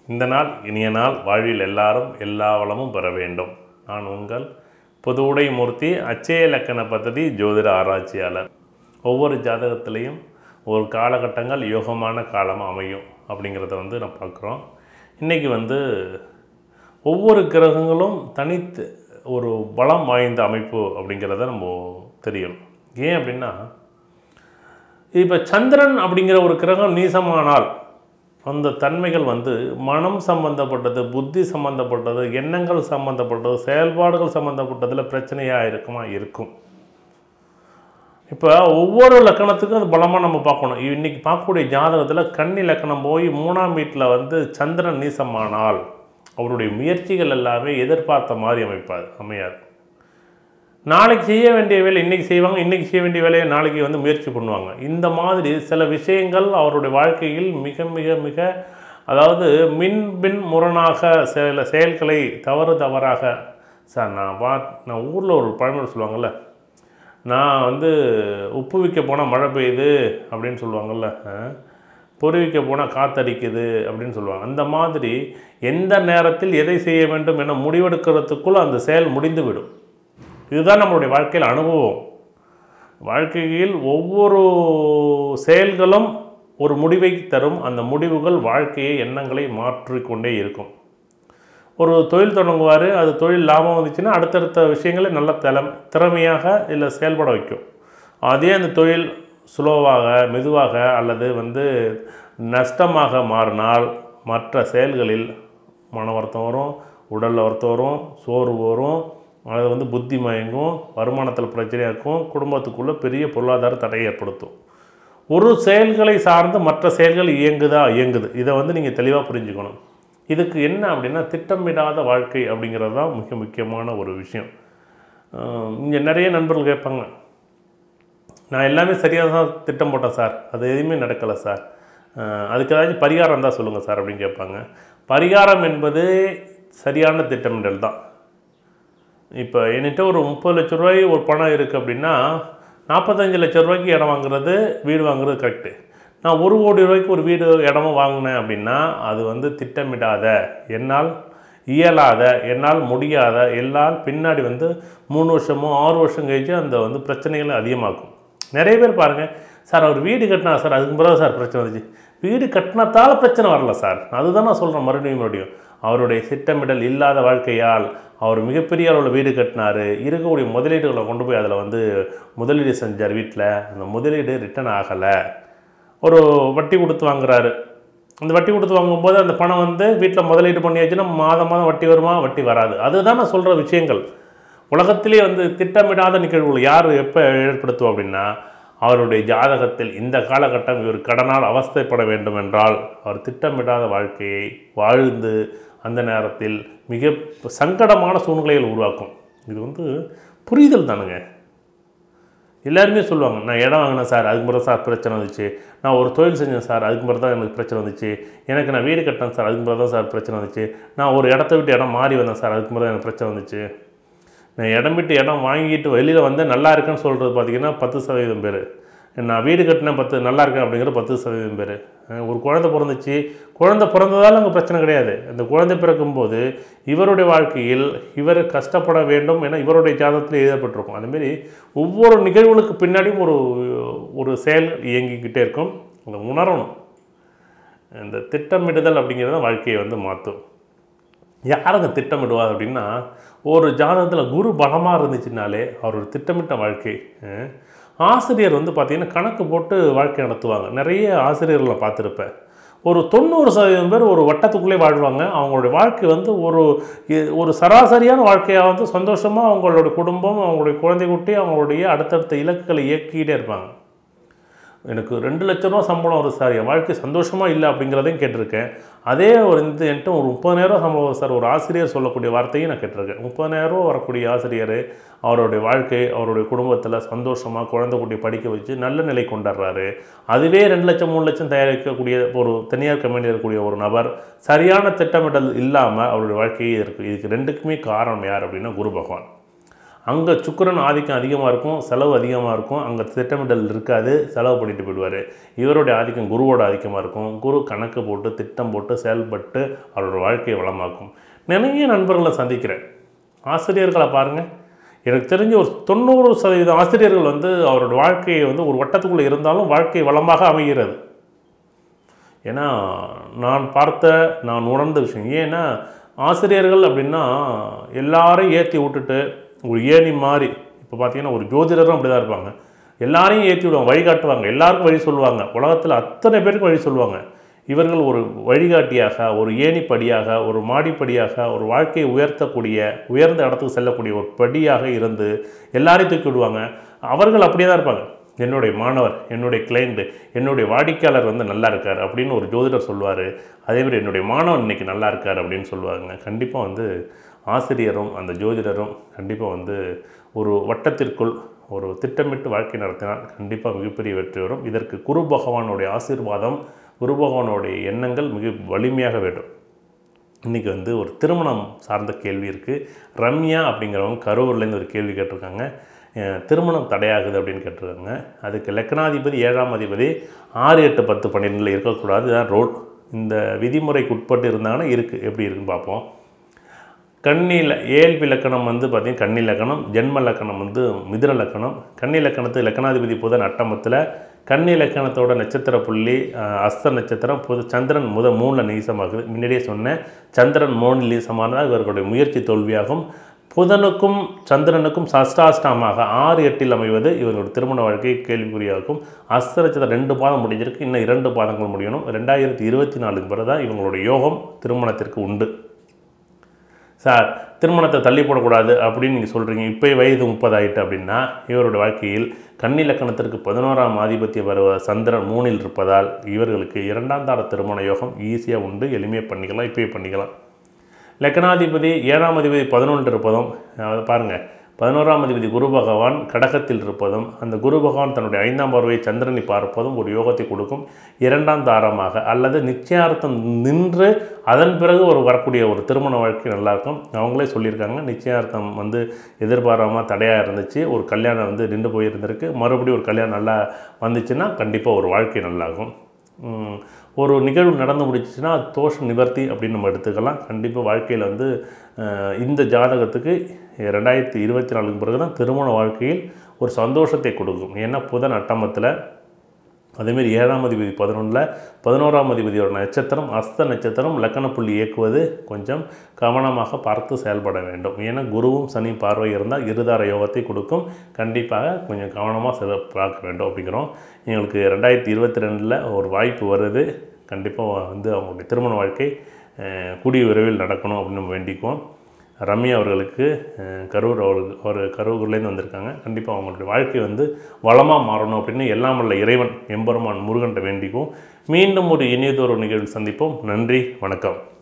இந்த நாள் இனிய நாள் வாழ்வில் எல்லாரும் எல்லா வளமும் பெற வேண்டும் நான் உங்கள் புதுவுடை மூர்த்தி அச்சய இலக்கண பദ്ധதி ஜோதிட ஆராய்ச்சியாளர் ஒவ்வொரு ஜாதகத்திலையும் ஒரு காலகட்டங்கள் யோகமான காலம் அமையும் அப்படிங்கிறத வந்து நான் பார்க்குறோம் இன்றைக்கி வந்து ஒவ்வொரு கிரகங்களும் தனித்து ஒரு பலம் வாய்ந்த அமைப்பு அப்படிங்கிறத நம்ம தெரியும் ஏன் அப்படின்னா இப்போ சந்திரன் அப்படிங்கிற ஒரு கிரகம் நீசமானால் அந்த தன்மைகள் வந்து மனம் சம்பந்தப்பட்டது புத்தி சம்பந்தப்பட்டது எண்ணங்கள் சம்பந்தப்பட்டது செயல்பாடுகள் சம்பந்தப்பட்டதில் பிரச்சனையாக இருக்குமா இருக்கும் இப்போ ஒவ்வொரு லக்கணத்துக்கும் அது பலமாக நம்ம பார்க்கணும் இன்றைக்கி பார்க்கக்கூடிய ஜாதகத்தில் கன்னி லக்கணம் போய் மூணாம் வீட்டில் வந்து சந்திரன் நீசமானால் அவருடைய முயற்சிகள் எல்லாமே எதிர்பார்த்த மாதிரி அமைப்பாது அமையாது நாளைக்கு செய்ய வேண்டிய வேலை இன்றைக்கி செய்வாங்க இன்றைக்கி செய்ய வேண்டிய வேலையை நாளைக்கு வந்து முயற்சி பண்ணுவாங்க இந்த மாதிரி சில விஷயங்கள் அவருடைய வாழ்க்கையில் மிக மிக மிக அதாவது மின் பின் முரணாக சில செயல்களை தவறு தவறாக சார் நான் பா நான் ஊரில் ஒரு பழமொழி சொல்லுவாங்கள்ல நான் வந்து உப்பு விற்க போனால் மழை பெய்யுது அப்படின்னு சொல்லுவாங்கள்ல பொறி விற்க போனால் காத்தடிக்குது அப்படின்னு சொல்லுவாங்க அந்த மாதிரி எந்த நேரத்தில் எதை செய்ய வேண்டும் என முடிவெடுக்கிறதுக்குள் அந்த செயல் முடிந்துவிடும் இதுதான் நம்மளுடைய வாழ்க்கையில் அனுபவம் வாழ்க்கையில் ஒவ்வொரு செயல்களும் ஒரு முடிவை தரும் அந்த முடிவுகள் வாழ்க்கையை எண்ணங்களை மாற்றிக்கொண்டே இருக்கும் ஒரு தொழில் தொடங்குவார் அது தொழில் லாபம் வந்துச்சுன்னா அடுத்தடுத்த விஷயங்களை நல்ல திறமை திறமையாக இல்லை செயல்பட வைக்கும் அதே அந்த தொழில் ஸ்லோவாக மெதுவாக அல்லது வந்து நஷ்டமாக மாறினால் மற்ற செயல்களில் மன வருத்தம் வரும் உடலில் வருத்தம் வரும் சோர்வு வரும் அது வந்து புத்தி மயங்கும் வருமானத்தில் பிரச்சனையாக இருக்கும் குடும்பத்துக்குள்ளே பெரிய பொருளாதார தடையை ஏற்படுத்தும் ஒரு செயல்களை சார்ந்து மற்ற செயல்கள் இயங்குதா இயங்குது இதை வந்து நீங்கள் தெளிவாக புரிஞ்சுக்கணும் இதுக்கு என்ன அப்படின்னா திட்டமிடாத வாழ்க்கை அப்படிங்கிறது தான் மிக முக்கியமான ஒரு விஷயம் இங்கே நிறைய நண்பர்கள் கேட்பாங்க நான் எல்லாமே சரியாக தான் திட்டம் போட்டேன் சார் அது எதுவுமே நடக்கலை சார் அதுக்கு ஏதாச்சும் பரிகாரம் இருந்தால் சொல்லுங்கள் சார் அப்படின்னு கேட்பாங்க பரிகாரம் என்பது சரியான திட்டமிடல் தான் இப்போ என்கிட்ட ஒரு முப்பது லட்ச ரூபாய் ஒரு பணம் இருக்குது அப்படின்னா நாற்பத்தஞ்சு லட்ச ரூபாய்க்கு இடம் வாங்குறது வீடு வாங்குறது கரெக்டு நான் ஒரு கோடி ரூபாய்க்கு ஒரு வீடு இடமும் வாங்கினேன் அப்படின்னா அது வந்து திட்டமிடாத என்னால் இயலாத என்னால் முடியாத எல்லாம் பின்னாடி வந்து மூணு வருஷமோ ஆறு வருஷம் கழிச்சு அந்த வந்து பிரச்சனைகளை அதிகமாக்கும் நிறைய பேர் பாருங்கள் சார் அவர் வீடு கட்டினா சார் அதுக்கு பிறகு சார் பிரச்சனை வந்துச்சு வீடு கட்டினத்தால் பிரச்சனை வரல சார் அதுதான் நான் சொல்கிறேன் மறுபடியும் மறுபடியும் அவருடைய திட்டமிடல் இல்லாத வாழ்க்கையால் அவர் மிகப்பெரிய அளவில் வீடு கட்டினார் இருக்கக்கூடிய முதலீடுகளை கொண்டு போய் அதில் வந்து முதலீடு செஞ்சார் வீட்டில் அந்த முதலீடு ரிட்டர்ன் ஆகலை ஒரு வட்டி கொடுத்து வாங்குறாரு அந்த வட்டி கொடுத்து வாங்கும்போது அந்த பணம் வந்து வீட்டில் முதலீடு பண்ணியாச்சுன்னா மாதம் மாதம் வட்டி வருமா வட்டி வராது அதுதான் நான் சொல்கிற விஷயங்கள் உலகத்திலே வந்து திட்டமிடாத நிகழ்வுகள் யார் எப்போ ஏற்படுத்துவோம் அப்படின்னா அவருடைய ஜாதகத்தில் இந்த காலகட்டம் இவர் கடனால் அவஸ்தைப்பட வேண்டும் என்றால் அவர் திட்டமிடாத வாழ்க்கையை வாழ்ந்து அந்த நேரத்தில் மிக சங்கடமான சூழ்நிலைகள் உருவாக்கும் இது வந்து புரிதல் தானுங்க எல்லாருமே சொல்லுவாங்க நான் இடம் வாங்கினேன் சார் அதுக்கு பிறகு சார் பிரச்சனை வந்துச்சு நான் ஒரு தொழில் செஞ்சேன் சார் அதுக்கு பிறகு தான் எனக்கு பிரச்சனை வந்துச்சு எனக்கு நான் வீடு கட்டினேன் சார் அதுக்கு பிறகு தான் சார் பிரச்சனை வந்துச்சு நான் ஒரு இடத்த விட்டு இடம் மாறி வந்தேன் சார் அதுக்கு பிறகு எனக்கு பிரச்சனை வந்துச்சு நான் இடம் விட்டு இடம் வாங்கிட்டு வெளியில் வந்து நல்லா இருக்குன்னு சொல்கிறது பார்த்திங்கன்னா பத்து சதவீதம் பேர் நான் வீடு கட்டினேன் பத்து நல்லா இருக்கேன் அப்படிங்கிற பத்து சதவீதம் பேர் ஒரு குழந்தை பிறந்துச்சு குழந்தை பிறந்ததால் அங்கே பிரச்சனை கிடையாது அந்த குழந்தை பிறக்கும்போது இவருடைய வாழ்க்கையில் இவர் கஷ்டப்பட வேண்டும் என இவருடைய ஜாதகத்தில் எழுதப்பட்டிருக்கும் அதுமாரி ஒவ்வொரு நிகழ்வுகளுக்கு பின்னாடியும் ஒரு ஒரு செயல் இயங்கிக்கிட்டே இருக்கும் அதை உணரணும் இந்த திட்டமிடுதல் அப்படிங்கிறது வாழ்க்கையை வந்து மாற்றும் யாருங்க திட்டமிடுவார் அப்படின்னா ஒரு ஜாதகத்தில் குரு பலமாக இருந்துச்சுனாலே அவர் ஒரு திட்டமிட்ட வாழ்க்கை ஆசிரியர் வந்து பார்த்திங்கன்னா கணக்கு போட்டு வாழ்க்கை நடத்துவாங்க நிறைய ஆசிரியர்களை பார்த்துருப்பேன் ஒரு தொண்ணூறு சதவீதம் பேர் ஒரு வட்டத்துக்குள்ளே வாழ்வாங்க அவங்களுடைய வாழ்க்கை வந்து ஒரு ஒரு சராசரியான வாழ்க்கையாக வந்து சந்தோஷமாக அவங்களோட குடும்பம் அவங்களுடைய குழந்தை குட்டி அவங்களுடைய அடுத்தடுத்த இலக்குகளை இயக்கிக்கிட்டே இருப்பாங்க எனக்கு ரெண்டு லட்ச ரூபா சம்பளம் வரும் சார் என் வாழ்க்கை சந்தோஷமாக இல்லை அப்படிங்கிறதையும் கேட்டிருக்கேன் அதே ஒரு இந்த என்கிட்ட ஒரு முப்பதாயிரம் சம்பளம் வரும் சார் ஒரு ஆசிரியர் சொல்லக்கூடிய வார்த்தையும் நான் கேட்டிருக்கேன் முப்பதாயிரம் வரக்கூடிய ஆசிரியர் அவருடைய வாழ்க்கை அவருடைய குடும்பத்தில் சந்தோஷமாக குழந்தை குட்டி படிக்க வச்சு நல்ல நிலை கொண்டாடுறாரு அதுவே ரெண்டு லட்சம் மூணு லட்சம் தயாரிக்கக்கூடிய ஒரு தனியார் கம்பெனியில் இருக்கக்கூடிய ஒரு நபர் சரியான திட்டமிடல் இல்லாமல் அவருடைய வாழ்க்கையே இருக்குது இதுக்கு ரெண்டுக்குமே காரணம் யார் அப்படின்னா குரு பகவான் அங்கே சுக்கிரன் ஆதிக்கம் அதிகமாக இருக்கும் செலவு அதிகமாக இருக்கும் அங்கே திட்டமிடல் இருக்காது செலவு பண்ணிட்டு போயிடுவார் இவருடைய ஆதிக்கம் குருவோட ஆதிக்கமாக இருக்கும் குரு கணக்கு போட்டு திட்டம் போட்டு செயல்பட்டு அவரோட வாழ்க்கையை வளமாக்கும் நிறைய நண்பர்களை சந்திக்கிறேன் ஆசிரியர்களை பாருங்கள் எனக்கு தெரிஞ்ச ஒரு தொண்ணூறு சதவீதம் ஆசிரியர்கள் வந்து அவரோட வாழ்க்கையை வந்து ஒரு வட்டத்துக்குள்ளே இருந்தாலும் வாழ்க்கை வளமாக அமைகிறது ஏன்னா நான் பார்த்த நான் உணர்ந்த விஷயம் ஏன்னா ஆசிரியர்கள் அப்படின்னா எல்லாரையும் ஏற்றி விட்டுட்டு ஒரு ஏணி மாதிரி இப்போ பார்த்தீங்கன்னா ஒரு ஜோதிடரும் அப்படி தான் இருப்பாங்க எல்லாரையும் ஏற்றி விடுவாங்க வழிகாட்டுவாங்க எல்லாருக்கும் வழி சொல்லுவாங்க உலகத்தில் அத்தனை பேருக்கு வழி சொல்லுவாங்க இவர்கள் ஒரு வழிகாட்டியாக ஒரு ஏணிப்படியாக ஒரு மாடிப்படியாக ஒரு வாழ்க்கையை உயர்த்தக்கூடிய உயர்ந்த இடத்துக்கு செல்லக்கூடிய ஒரு படியாக இருந்து எல்லாரையும் தூக்கி விடுவாங்க அவர்கள் அப்படியே தான் இருப்பாங்க என்னுடைய மாணவர் என்னுடைய கிளைண்ட்டு என்னுடைய வாடிக்கையாளர் வந்து நல்லா இருக்கார் அப்படின்னு ஒரு ஜோதிடர் சொல்லுவார் அதேமாதிரி என்னுடைய மாணவன் இன்னைக்கு நல்லா இருக்கார் அப்படின்னு சொல்லுவாங்க கண்டிப்பாக வந்து ஆசிரியரும் அந்த ஜோதிடரும் கண்டிப்பாக வந்து ஒரு வட்டத்திற்குள் ஒரு திட்டமிட்டு வாழ்க்கை நடத்தினால் கண்டிப்பாக மிகப்பெரிய வெற்றி வரும் இதற்கு குரு பகவானுடைய ஆசீர்வாதம் குரு பகவானுடைய எண்ணங்கள் மிக வலிமையாக வேண்டும் இன்றைக்கி வந்து ஒரு திருமணம் சார்ந்த கேள்வி இருக்குது ரம்யா அப்படிங்கிறவங்க கரூர்லேருந்து ஒரு கேள்வி கேட்டிருக்காங்க அஹ் திருமணம் தடையாகுது அப்படின்னு கேட்டிருக்காங்க அதுக்கு லக்னாதிபதி ஏழாம் அதிபதி ஆறு எட்டு பத்து பன்னிரெண்டில் இருக்கக்கூடாது இதுதான் ரோல் இந்த விதிமுறைக்கு உட்பட்டு இருந்தாங்கன்னா இருக்குது எப்படி இருக்குன்னு பார்ப்போம் கன்னியில் ஏழ்பி லக்கணம் வந்து பார்த்திங்கன்னா கன்னி லக்கணம் ஜென்ம லக்கணம் வந்து மிதுர லக்கணம் கன்னி லக்கணத்து லக்கணாதிபதி புதன் அட்டமத்தில் கன்னி லக்கணத்தோட நட்சத்திர புள்ளி அஹ், அஸ்த நட்சத்திரம் புது சந்திரன் முத மூணில் நீசமாகுது முன்னாடியே சொன்னேன் சந்திரன் மூணு நீசமானதாக இவர்களுடைய முயற்சி தோல்வியாகும் புதனுக்கும் சந்திரனுக்கும் சஷ்டாஷ்டமாக ஆறு எட்டில் அமைவது இவர்களுடைய திருமண வாழ்க்கை கேள்விக்குறியாகும் அஸ்த நட்சத்திரம் ரெண்டு பாதம் முடிஞ்சிருக்கு இன்னும் இரண்டு பாதங்கள் முடியணும் ரெண்டாயிரத்தி இருபத்தி நாலுக்கு பிறகு தான் இவங்களுடைய யோகம் திருமணத்திற்கு உண்டு சார் திருமணத்தை தள்ளி போடக்கூடாது அப்படின்னு நீங்கள் சொல்கிறீங்க இப்போயே வயது முப்பதாயிட்டு அப்படின்னா இவருடைய வாழ்க்கையில் கன்னி லக்கணத்திற்கு பதினோராம் ஆதிபத்திய பருவ சந்திரன் மூணில் இருப்பதால் இவர்களுக்கு இரண்டாம் தார திருமண யோகம் ஈஸியாக உண்டு எளிமையாக பண்ணிக்கலாம் இப்போயே பண்ணிக்கலாம் லக்கணாதிபதி ஏழாம் அதிபதி பதினொன்று இருப்பதும் அஹ் பாருங்க பதினோராம் அதிபதி குரு பகவான் கடகத்தில் இருப்பதும் அந்த குரு பகவான் தன்னுடைய ஐந்தாம் பார்வையை சந்திரனை பார்ப்பதும் ஒரு யோகத்தை கொடுக்கும் இரண்டாம் தாரமாக அல்லது நிச்சயார்த்தம் நின்று அதன் பிறகு ஒரு வரக்கூடிய ஒரு திருமண வாழ்க்கை நல்லாயிருக்கும் அவங்களே சொல்லியிருக்காங்க நிச்சயார்த்தம் வந்து எதிர்பாராமல் தடையாக இருந்துச்சு ஒரு கல்யாணம் வந்து நின்று போயிருந்திருக்கு மறுபடியும் ஒரு கல்யாணம் நல்லா வந்துச்சுன்னா கண்டிப்பாக ஒரு வாழ்க்கை நல்லாகும் உம், ஒரு நிகழ்வு நடந்து முடிச்சிச்சுன்னா அது தோஷ நிவர்த்தி அப்படின்னு நம்ம எடுத்துக்கலாம் கண்டிப்பாக வாழ்க்கையில் வந்து அஹ், இந்த ஜாதகத்துக்கு ரெண்டாயிரத்தி இருபத்தி நாலுக்கு பிறகு தான் திருமண வாழ்க்கையில் ஒரு சந்தோஷத்தை கொடுக்கும் ஏன்னா புதன் அட்டமத்தில் அதேமாரி ஏழாம் அதிபதி பதினொன்றில் பதினோராம் அதிபதியோட நட்சத்திரம் அஸ்த நட்சத்திரம் லக்கண புள்ளி இயக்குவது கொஞ்சம் கவனமாக பார்த்து செயல்பட வேண்டும் ஏன்னா குருவும் சனி பார்வை இருந்தால் இருதார யோகத்தை கொடுக்கும் கண்டிப்பாக கொஞ்சம் கவனமாக செல பார்க்க வேண்டும் அப்படிங்கிறோம் எங்களுக்கு ரெண்டாயிரத்தி இருபத்தி ரெண்டில் ஒரு வாய்ப்பு வருது கண்டிப்பாக வந்து அவங்களுடைய திருமண வாழ்க்கை அஹ், கூடிய விரைவில் நடக்கணும் அப்படின்னு நம்ம வேண்டிக்குவோம் ரம்யா அவர்களுக்கு அஹ், கரூர் அவர்களுக்கு ஒரு கரூர்லேருந்து வந்திருக்காங்க கண்டிப்பாக அவங்களுடைய வாழ்க்கை வந்து வளமாக மாறணும் அப்படின்னு எல்லாம் வல்ல இறைவன் எம்பெருமான் முருகன்ட்ட வேண்டிக்குவோம் மீண்டும் ஒரு இனியதொரு நிகழ்வு சந்திப்போம் நன்றி வணக்கம்